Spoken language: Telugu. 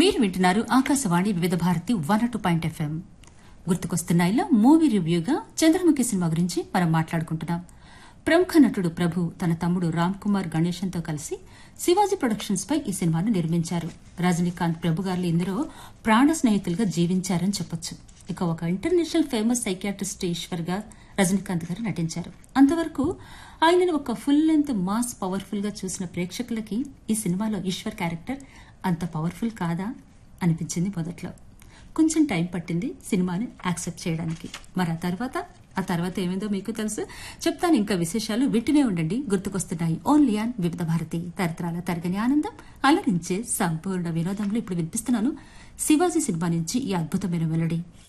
మీరు వింటున్నారు Akashvani Vividh Bharati one two point FM గుర్తుకొస్తున్నాయిలో మూవీ రివ్యూగా చంద్రముఖి సినిమా గురించి మనం మాట్లాడుకుంటున్నాం ప్రముఖ నటుడు ప్రభు తన తమ్ముడు రామ్ కుమార్ గణేశన్తో కలిసి శివాజీ ప్రొడక్షన్స్ పై ఈ సినిమాను నిర్మించారు రజనీకాంత్ ప్రభు గారు ఇందులో ప్రాణ స్నేహితులుగా జీవించారని చెప్పొచ్చు ఇక ఒక ఇంటర్నేషనల్ ఫేమస్ సైకియాట్రిస్ట్ ఈశ్వర్ గా రజనీకాంత్ గారు నటించారు అంతవరకు ఆయనను ఒక ఫుల్ లెంత్ మాస్ పవర్ఫుల్ గా చూసిన ప్రేక్షకులకి ఈ సినిమాలో ఈశ్వర్ క్యారెక్టర్ అంత పవర్ఫుల్ కాదా అనిపించింది మొదట్లో కొంచెం టైం పట్టింది సినిమాని యాక్సెప్ట్ చేయడానికి మరి ఆ తర్వాత ఆ తర్వాత ఏమైందో మీకు తెలుసు చెప్తాను ఇంకా విశేషాలు వింటూనే ఉండండి గుర్తుకొస్తున్నాయి ఓన్లీ ఆన్ వివిధ భారతి తరతరాల తరగని ఆనందం అలరించే సంపూర్ణ వినోదంలో ఇప్పుడు వినిపిస్తున్నాను శివాజీ సినిమా నుంచి ఈ అద్భుతమైన మెలడీ